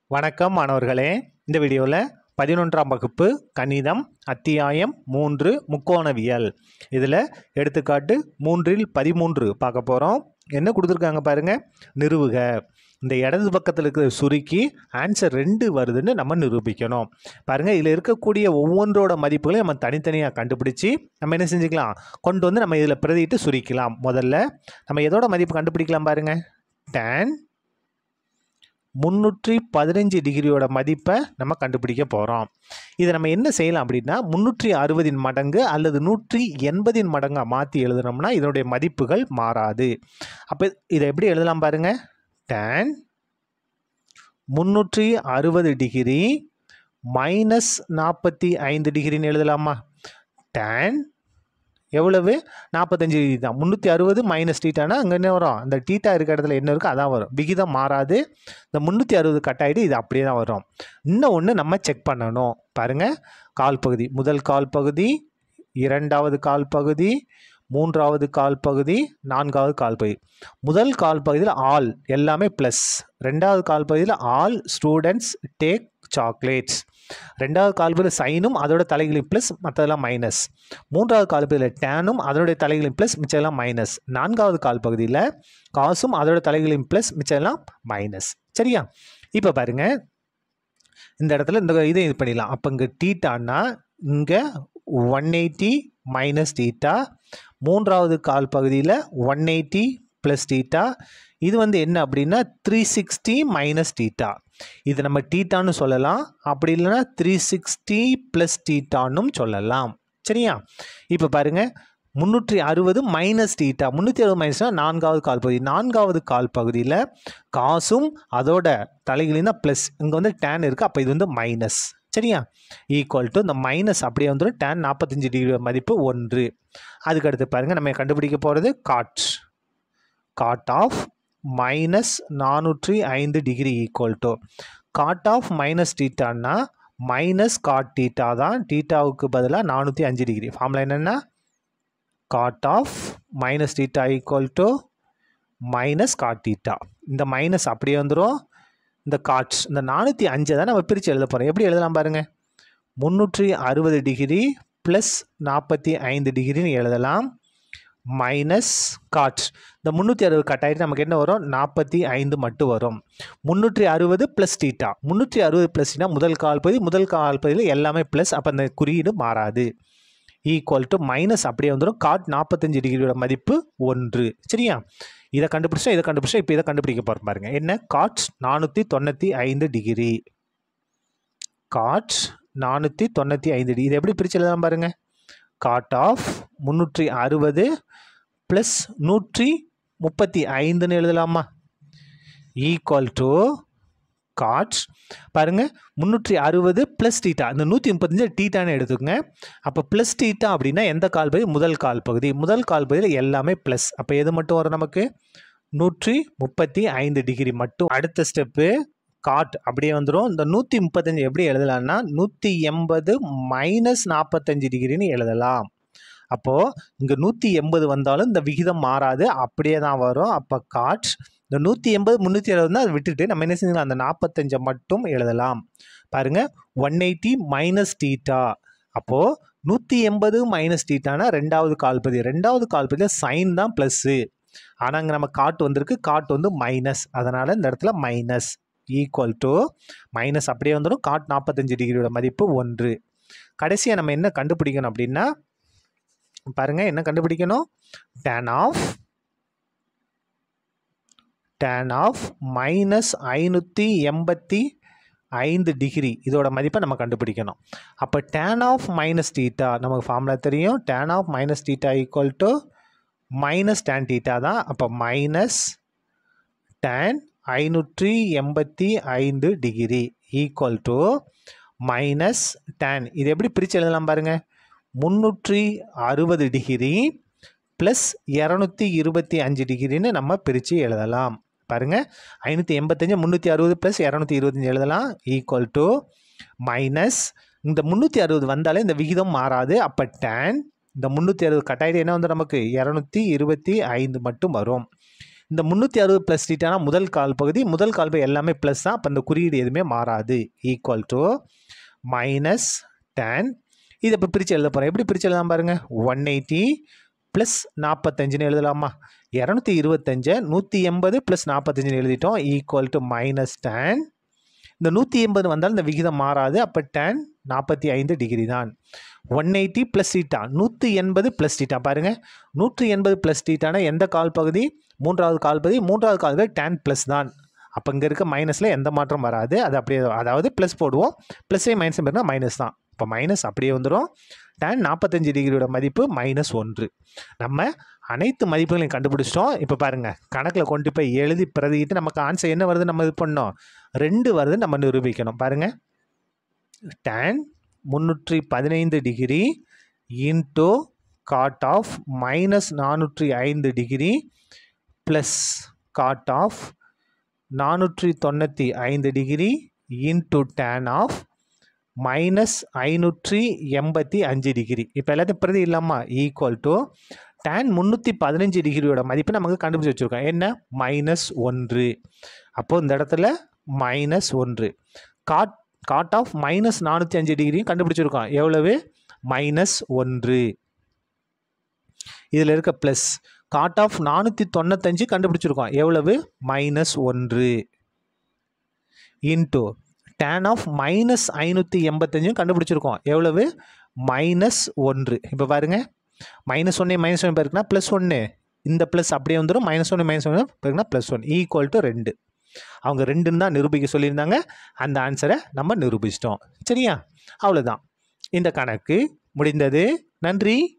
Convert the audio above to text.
வணக்கம் மாணவர்களே இந்த வீடியோவில் பதினொன்றாம் வகுப்பு கணிதம் அத்தியாயம் மூன்று முக்கோணவியல் இதில் எடுத்துக்காட்டு மூன்றில் பதிமூன்று பார்க்க போகிறோம் என்ன கொடுத்துருக்காங்க பாருங்க நிறுவுக இந்த இடது பக்கத்தில் இருக்கிற சுருக்கி ஆன்சர் ரெண்டு வருதுன்னு நம்ம நிரூபிக்கணும் பாருங்கள் இதில் இருக்கக்கூடிய ஒவ்வொன்றோட மதிப்புகளையும் நம்ம தனித்தனியாக கண்டுபிடிச்சி நம்ம என்ன செஞ்சுக்கலாம் கொண்டு வந்து நம்ம இதில் பிரதிட்டு சுருக்கலாம் முதல்ல நம்ம எதோட மதிப்பு கண்டுபிடிக்கலாம் பாருங்க tan முந்நூற்றி பதினஞ்சு டிகிரியோட மதிப்பை நம்ம கண்டுபிடிக்க போகிறோம் இதை நம்ம என்ன செய்யலாம் அப்படின்னா முந்நூற்றி அறுபதின் மடங்கு அல்லது நூற்றி எண்பதின் மடங்காக மாற்றி எழுதுனோம்னா இதனுடைய மதிப்புகள் மாறாது அப்போ இதை எப்படி எழுதலாம் பாருங்க tan முந்நூற்றி அறுபது டிகிரி மைனஸ் நாற்பத்தி ஐந்து டிகிரின்னு எழுதலாமா tan எவ்வளவு நாற்பத்தஞ்சு டிகிரி தான் முந்நூற்றி அறுபது மைனஸ் டீட்டானா அங்கே என்ன வரும் அந்த டீட்டா இருக்க இடத்துல என்ன இருக்கோ அதான் வரும் விகிதம் மாறாது இந்த முந்நூற்றி அறுபது கட் ஆகிட்டு இது அப்படியே தான் வரும் இன்னும் ஒன்று நம்ம செக் பண்ணணும் பாருங்கள் கால் பகுதி முதல் கால் பகுதி இரண்டாவது கால் பகுதி மூன்றாவது கால் பகுதி நான்காவது கால் பகுதி முதல் கால் பகுதியில் ஆல் எல்லாமே ப்ளஸ் ரெண்டாவது கால் பகுதியில் ஆல் ஸ்டூடெண்ட்ஸ் டேக் சாக்லேட்ஸ் ரெண்டாவது கால்பகுதியில் சைனும் அதோட தலைகளின் ப்ளஸ் மற்றதெல்லாம் மைனஸ் மூன்றாவது கால்பகுதியில் டேனும் அதனுடைய தலைகளின் ப்ளஸ் மிச்சம்லாம் மைனஸ் நான்காவது கால் பகுதியில் காசும் அதோட தலைகளின் ப்ளஸ் மிச்சம்லாம் மைனஸ் சரியா இப்போ பாருங்க இந்த இடத்துல இந்த இதை இது பண்ணிடலாம் அப்போ இங்கே டீட்டான்னா இங்கே ஒன் எயிட்டி மைனஸ் டீட்டா மூன்றாவது கால் பகுதியில் ஒன் எயிட்டி ப்ளஸ் டீட்டா இது வந்து என்ன அப்படின்னா த்ரீ சிக்ஸ்டி மைனஸ் டீட்டா இது நம்ம டீட்டான்னு சொல்லலாம் அப்படி இல்லைன்னா த்ரீ சிக்ஸ்டி ப்ளஸ் டீட்டான்னும் சொல்லலாம் சரியா இப்போ பாருங்கள் முந்நூற்றி அறுபது மைனஸ் டீட்டா முந்நூற்றி அறுபது மைனஸ்னால் நான்காவது கால் பகுதி நான்காவது கால் பகுதியில் காசும் அதோட தலைகளையும் தான் ப்ளஸ் இங்கே வந்து டேன் இருக்குது அப்போ இது வந்து மைனஸ் சரியா ஈக்குவல் டு இந்த மைனஸ் அப்படியே வந்துடும் டேன் நாற்பத்தஞ்சு டிகிரி மதிப்பு ஒன்று அதுக்கடுத்து பாருங்கள் நம்ம கண்டுபிடிக்க போகிறது காட் காட் ஆஃப் மைனஸ் நானூற்றி ஐந்து degree equal to cot of minus டீட்டான்னா மைனஸ் காட் டீட்டா தான் டீட்டாவுக்கு பதிலாக நானூற்றி அஞ்சு டிகிரி ஃபார்முலா என்னென்னா cot of minus theta equal to minus cot theta இந்த மைனஸ் அப்படியே வந்துடும் இந்த காட்ஸ் இந்த நானூற்றி அஞ்சை தான் நம்ம பிரித்து எழுத போகிறோம் எப்படி எழுதலாம் பாருங்கள் முந்நூற்றி அறுபது டிகிரி ப்ளஸ் நாற்பத்தி ஐந்து டிகிரின்னு எழுதலாம் மைனஸ் காட்ஸ் இந்த முந்நூற்றி அறுபது கட் ஆகிட்டு நமக்கு என்ன வரும் நாற்பத்தி ஐந்து மட்டும் வரும் முந்நூற்றி அறுபது ப்ளஸ் டீட்டா முந்நூற்றி அறுபது ப்ளஸ்னா முதல் கால் பகுதி முதல் கால் பகுதியில் எல்லாமே ப்ளஸ் அப்போ அந்த குறியீடு மாறாது ஈக்குவல் டு மைனஸ் அப்படியே வந்துடும் காட் நாற்பத்தஞ்சு டிகிரியோட மதிப்பு ஒன்று சரியா இதை கண்டுபிடிச்சா இதை கண்டுபிடிச்சா இப்போ இதை கண்டுபிடிக்க போகிறோம் பாருங்க என்ன காட்ஸ் நானூற்றி தொண்ணூற்றி ஐந்து டிகிரி காட்ஸ் நானூற்றி தொண்ணூற்றி ஐந்து டிகிரி இதை எப்படி பிரித்து எழுதலாம் பாருங்க காட் ஆஃப் முந்நூற்றி அறுபது ப்ளஸ் நூற்றி முப்பத்தி ஐந்துன்னு எழுதலாமா ஈக்குவல் டு காட்ஸ் பாருங்கள் முந்நூற்றி அறுபது ப்ளஸ் டீட்டா இந்த நூற்றி முப்பத்தஞ்சு டீட்டான்னு எடுத்துக்கோங்க அப்போ ப்ளஸ் டீட்டா அப்படின்னா எந்த கால் பகுதி முதல் கால் பகுதி முதல் கால் பகுதியில் எல்லாமே ப்ளஸ் அப்போ எது மட்டும் வரும் நமக்கு நூற்றி முப்பத்தி ஐந்து டிகிரி மட்டும் அடுத்த ஸ்டெப்பு காட் அப்படியே வந்துடும் இந்த நூற்றி முப்பத்தஞ்சு எப்படி எழுதலாம்னா நூற்றி எண்பது மைனஸ் நாற்பத்தஞ்சு டிகிரின்னு எழுதலாம் அப்போது இங்கே நூற்றி எண்பது வந்தாலும் இந்த விகிதம் மாறாது அப்படியே தான் வரும் அப்போ காட்ஸ் இந்த நூற்றி எண்பது முந்நூற்றி அறுபதுனா அதை விட்டுட்டு நம்ம என்ன செஞ்சுக்கலாம் அந்த நாற்பத்தஞ்சை மட்டும் எழுதலாம் பாருங்கள் ஒன் எயிட்டி மைனஸ் டீட்டா அப்போது நூற்றி எண்பது மைனஸ் டீட்டானா ரெண்டாவது கால்பதி ரெண்டாவது கால்பதியில் சைன் தான் ப்ளஸ்ஸு ஆனால் இங்கே நம்ம காட் வந்திருக்கு காட் வந்து மைனஸ் அதனால் இந்த இடத்துல மைனஸ் ஈக்குவல் டு மைனஸ் அப்படியே வந்துடும் காட் நாற்பத்தஞ்சு டிகிரியோட மதிப்பு ஒன்று கடைசியாக நம்ம என்ன கண்டுபிடிக்கணும் அப்படின்னா பாருங்கள் என்ன கண்டுபிடிக்கணும் tan of tan of minus ஐநூற்றி எண்பத்தி ஐந்து டிகிரி இதோட மதிப்பை நம்ம கண்டுபிடிக்கணும் அப்போ டேன் ஆஃப் மைனஸ் டீட்டா நமக்கு ஃபார்முலா தெரியும் tan of minus theta equal to minus tan theta தான் அப்போ மைனஸ் டேன் ஐநூற்றி எண்பத்தி ஐந்து degree equal to minus tan இது எப்படி பிரித்து எழுதலாம் பாருங்கள் முந்நூற்றி அறுபது டிகிரி ப்ளஸ் இரநூத்தி இருபத்தி அஞ்சு டிகிரின்னு நம்ம பிரித்து எழுதலாம் பாருங்கள் ஐநூற்றி எண்பத்தஞ்சு முந்நூற்றி அறுபது ப்ளஸ் இரநூத்தி இருபத்தஞ்சி எழுதலாம் ஈக்குவல் டு மைனஸ் இந்த முந்நூற்றி அறுபது வந்தாலே இந்த விகிதம் மாறாது அப்போ டேன் இந்த முந்நூற்றி அறுபது கட்டாயிட்டு என்ன வந்து நமக்கு இரநூத்தி இருபத்தி ஐந்து மட்டும் வரும் இந்த முந்நூற்றி அறுபது ப்ளஸ் டீட்டானா முதல் கால் பகுதி முதல் கால் பகுதி எல்லாமே ப்ளஸ் தான் அப்போ இந்த குறியீடு எதுவுமே மாறாது ஈக்குவல் டு மைனஸ் டென் இதை இப்போ பிரித்து எழுத போகிறேன் எப்படி பிரித்து எழுதாம பாருங்கள் ஒன் எயிட்டி ப்ளஸ் நாற்பத்தஞ்சுன்னு எழுதலாமா இரநூத்தி இருபத்தஞ்சை நூற்றி எண்பது ப்ளஸ் நாற்பத்தஞ்சுன்னு எழுதிட்டோம் ஈக்குவல் டு மைனஸ் டென் இந்த நூற்றி எண்பது வந்தால் இந்த விகிதம் மாறாது அப்போ டென் நாற்பத்தி ஐந்து டிகிரி தான் ஒன் எயிட்டி ப்ளஸ் டீட்டா நூற்றி எண்பது ப்ளஸ் டீட்டா பாருங்கள் நூற்றி எண்பது ப்ளஸ் டீட்டானா எந்த கால் பகுதி மூன்றாவது கால் பகுதி மூன்றாவது கால் பகுதி டென் ப்ளஸ் தான் அப்போ இங்கே இருக்க மைனஸில் எந்த மாற்றம் வராது அது அப்படியே அதாவது ப்ளஸ் போடுவோம் ப்ளஸ்ஸே மைனஸ் இருந்தால் மைனஸ் தான் இப்போ மைனஸ் அப்படியே வந்துடும் டேன் நாற்பத்தஞ்சு டிகிரியோட மதிப்பு மைனஸ் ஒன்று நம்ம அனைத்து மதிப்புகளையும் கண்டுபிடிச்சிட்டோம் இப்போ பாருங்கள் கணக்கில் கொண்டு போய் எழுதி பிரதிக்கிட்டு நமக்கு ஆன்சர் என்ன வருது நம்ம இது பண்ணோம் ரெண்டு வருது நம்ம நிரூபிக்கணும் பாருங்கள் டேன் முந்நூற்றி பதினைந்து degree into cot of minus நானூற்றி ஐந்து டிகிரி ப்ளஸ் காட் ஆஃப் நானூற்றி தொண்ணூற்றி ஐந்து degree into tan of minus ஐநூற்றி எண்பத்தி அஞ்சு டிகிரி இப்போ எல்லாத்தையும் பிரதி இல்லாமா ஈக்குவல் டு டேன் முந்நூற்றி பதினஞ்சு டிகிரியோட மதிப்பு நமக்கு கண்டுபிடிச்சி வச்சுருக்கோம் என்ன மைனஸ் ஒன்று அப்போது இந்த இடத்துல மைனஸ் ஒன்று காட் காட் ஆஃப் மைனஸ் நானூற்றி அஞ்சு டிகிரியும் கண்டுபிடிச்சிருக்கோம் எவ்வளவு மைனஸ் ஒன்று இதில் இருக்க ப்ளஸ் காட் ஆஃப் நானூற்றி தொண்ணூத்தஞ்சு கண்டுபிடிச்சிருக்கோம் எவ்வளவு மைனஸ் ஒன்று இன்டூ டேன் ஆஃப் மைனஸ் ஐநூற்றி எண்பத்தஞ்சும் கண்டுபிடிச்சிருக்கோம் எவ்வளவு மைனஸ் ஒன்று இப்போ பாருங்கள் மைனஸ் ஒன்று மைனஸ் ஒன்று பேருக்குன்னா ப்ளஸ் ஒன்று இந்த ப்ளஸ் அப்படியே வந்துடும் மைனஸ் ஒன்று மைனஸ் ஒன்று பேருக்குன்னா ப்ளஸ் ஒன் ஈக்குவல் டு ரெண்டு அவங்க ரெண்டுன்னு தான் நிரூபிக்க சொல்லியிருந்தாங்க அந்த ஆன்சரை நம்ம நிரூபிச்சிட்டோம் சரியா அவ்வளோதான் இந்த கணக்கு முடிந்தது நன்றி